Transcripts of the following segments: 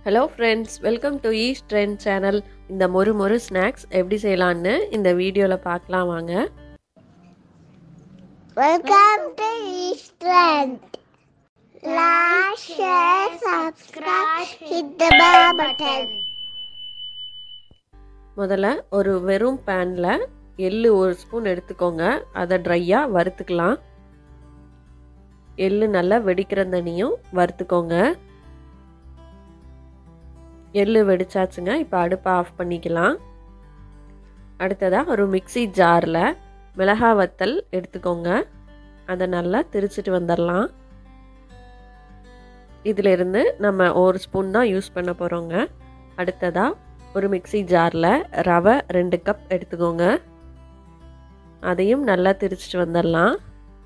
Hello friends welcome to East Trend channel இந்த மொறு மொறு ஸ்நாக்ஸ் எப்படி செய்யலான்னு இந்த வீடியோவில் பார்க்கலாம் வாங்க Welcome to East Trend. Like, share, subscribe, hit the bell button. முதல்ல ஒரு வெறும் பேனில் எள்ளு ஒரு ஸ்பூன் எடுத்துக்கோங்க அதை ட்ரையாக வறுத்துக்கலாம் எள்ளு நல்லா வெடிக்கிற தண்ணியும் வறுத்துக்கோங்க எள்ளு வெடிச்சாச்சுங்க இப்போ அடுப்பை ஆஃப் பண்ணிக்கலாம் அடுத்ததாக ஒரு மிக்ஸி ஜாரில் மிளகா வத்தல் எடுத்துக்கோங்க அதை நல்லா திரிச்சிட்டு வந்துடலாம் இதிலிருந்து நம்ம ஒரு ஸ்பூன் தான் யூஸ் பண்ண போகிறோங்க அடுத்ததாக ஒரு மிக்ஸி ஜாரில் ரவை ரெண்டு கப் எடுத்துக்கோங்க அதையும் நல்லா திரிச்சிட்டு வந்துடலாம்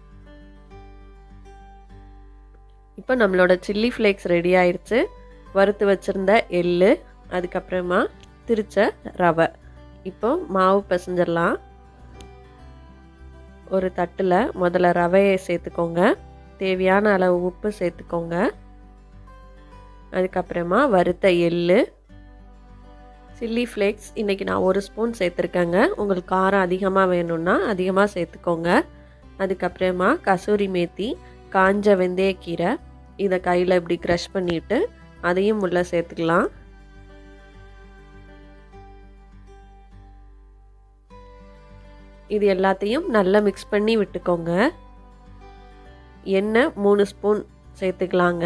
இப்போ நம்மளோட சில்லி ஃப்ளேக்ஸ் ரெடி ஆயிடுச்சு வறுத்து வச்சுருந்த எள்ளு அதுக்கப்புறமா திரிச்ச ரவை இப்போ மாவு பிசைஞ்சிடலாம் ஒரு தட்டில் முதல்ல ரவையை சேர்த்துக்கோங்க தேவையான அளவு உப்பு சேர்த்துக்கோங்க அதுக்கப்புறமா வறுத்த எள்ளு சில்லி ஃப்ளேக்ஸ் இன்றைக்கி நான் ஒரு ஸ்பூன் சேர்த்துருக்கேங்க உங்களுக்கு காரம் அதிகமாக வேணும்னா அதிகமாக சேர்த்துக்கோங்க அதுக்கப்புறமா கசூரி மேத்தி காஞ்ச வெந்தயக்கீரை இதை கையில் இப்படி க்ரஷ் பண்ணிவிட்டு அதையும் உள்ளே சேர்த்துக்கலாம் இது எல்லாத்தையும் நல்லா மிக்ஸ் பண்ணி விட்டுக்கோங்க எண்ணெய் மூணு ஸ்பூன் சேர்த்துக்கலாங்க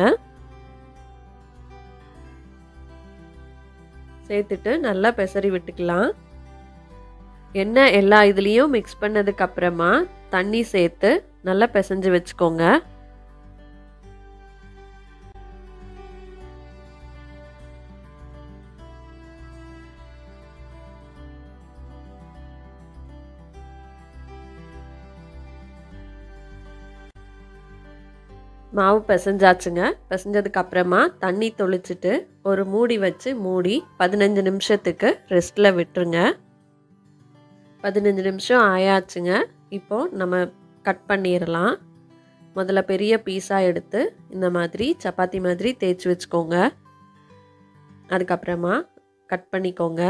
சேர்த்துட்டு நல்லா பெசரி விட்டுக்கலாம் எண்ணெய் எல்லா இதுலேயும் மிக்ஸ் பண்ணதுக்கு அப்புறமா தண்ணி சேர்த்து நல்லா பிசைஞ்சு வச்சுக்கோங்க மாவு பிசைஞ்சாச்சுங்க பிசைஞ்சதுக்கு அப்புறமா தண்ணி தொளிச்சிட்டு ஒரு மூடி வச்சு மூடி பதினஞ்சு நிமிஷத்துக்கு ரெஸ்ட்டில் விட்டுருங்க பதினஞ்சு நிமிஷம் ஆயாச்சுங்க இப்போது நம்ம கட் பண்ணிடலாம் முதல்ல பெரிய பீஸாக எடுத்து இந்த மாதிரி சப்பாத்தி மாதிரி தேய்ச்சி வச்சுக்கோங்க அதுக்கப்புறமா கட் பண்ணிக்கோங்க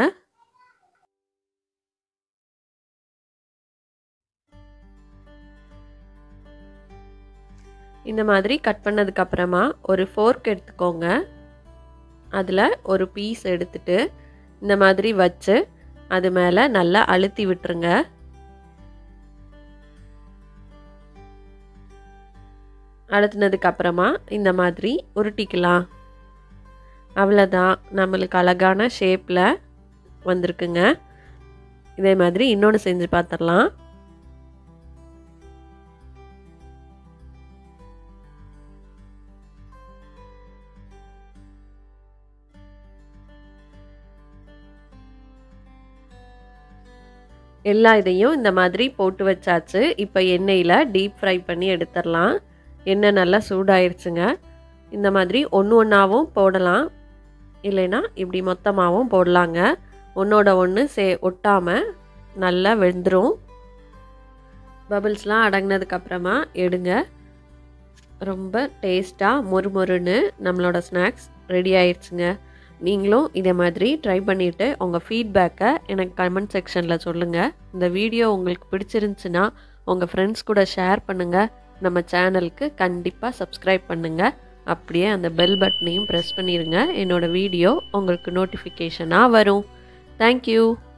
இந்த மாதிரி கட் பண்ணதுக்கப்புறமா ஒரு ஃபோர்க் எடுத்துக்கோங்க அதில் ஒரு பீஸ் எடுத்துட்டு இந்த மாதிரி வச்சு அது மேலே நல்லா அழுத்தி விட்டுருங்க அழுத்தினதுக்கு அப்புறமா இந்த மாதிரி உருட்டிக்கலாம் அவ்வளோதான் நம்மளுக்கு அழகான ஷேப்பில் வந்திருக்குங்க இதே மாதிரி இன்னொன்று செஞ்சு பார்த்துடலாம் எல்லா இதையும் இந்த மாதிரி போட்டு வச்சாச்சு இப்போ எண்ணெயில் டீப் ஃப்ரை பண்ணி எடுத்துடலாம் எண்ணெய் நல்லா சூடாயிருச்சுங்க இந்த மாதிரி ஒன்று ஒன்றாவும் போடலாம் இல்லைன்னா இப்படி மொத்தமாகவும் போடலாங்க ஒன்றோட ஒன்று சே ஒட்டாமல் நல்லா வெந்துடும் பபிள்ஸ்லாம் அடங்கினதுக்கப்புறமா எடுங்க ரொம்ப டேஸ்ட்டாக மொறுமொறுன்னு நம்மளோட ஸ்நாக்ஸ் ரெடி ஆயிடுச்சுங்க நீங்களும் இதே மாதிரி ட்ரை பண்ணிவிட்டு உங்கள் ஃபீட்பேக்கை எனக்கு கமெண்ட் செக்ஷனில் சொல்லுங்கள் இந்த வீடியோ உங்களுக்கு பிடிச்சிருந்துச்சுன்னா உங்கள் ஃப்ரெண்ட்ஸ் கூட ஷேர் பண்ணுங்கள் நம்ம சேனலுக்கு கண்டிப்பாக சப்ஸ்கிரைப் பண்ணுங்கள் அப்படியே அந்த பெல் பட்டனையும் ப்ரெஸ் பண்ணிடுங்க என்னோடய வீடியோ உங்களுக்கு நோட்டிஃபிகேஷனாக வரும் தேங்க்யூ